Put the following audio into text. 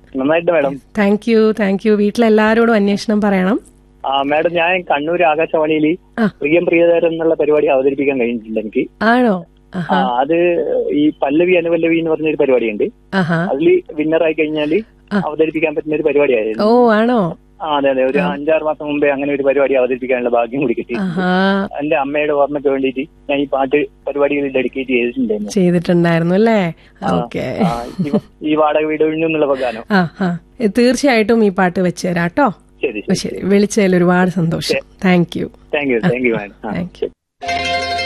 നന്നായിട്ട് madam thank you thank you വീട്ടിലെല്ലാരോടും അന്വേഷണം പറയണം ആ മാഡം ഞാൻ കണ്ണൂർ ആകാശവാണിയിൽ ആ. പ്രിയം പ്രിയതരം എന്നുള്ള പരിപാടി അവതരിപ്പിക്കാൻ കഴിഞ്ഞിട്ടുണ്ട് എനിക്ക് ആണോ ആ, ആഹാ അത് ഈ പല്ലവി അനുപല്ലവി എന്ന് പറഞ്ഞൊരു പരിപാടിയുണ്ട് ആഹാ അതിൽ വിന്നറായി കഴിഞ്ഞാൽ ആ. അവതരിപ്പിക്കാൻ പറ്റുന്ന ഒരു പരിപാടിയായിരുന്നു ഓ ആണോ ആ അതെ അതെ ഒരു അഞ്ചാറ് മാസം മുമ്പേ അങ്ങനെ ഒരു പരിപാടി അവതരിപ്പിക്കാനുള്ള ഭാഗ്യം കൂടി കിട്ടി ആഹാ എന്റെ അമ്മയുടെ ഓർമ്മയ്ക്ക് വേണ്ടിയിട്ട് ഞാൻ ഈ പാട്ട് പരിപാടികൾ ഡെഡിക്കേറ്റ് ചെയ്തിട്ടുണ്ടായിരുന്നു ചെയ്തിട്ടുണ്ടായിരുന്നു അല്ലേ ആ, ഓക്കെ ആ, ഈ- ഈ വാടക വീട് ഒഴിഞ്ഞു എന്നുള്ള ഗാനം ആ ആ തീർച്ചയായിട്ടും ഈ പാട്ട് വെച്ച് തരാം കേട്ടോ ശരി ശരി ശരി വിളിച്ചതിൽ ഒരുപാട് സന്തോഷം thank you thank you thank you madam ആ, താങ്ക് യു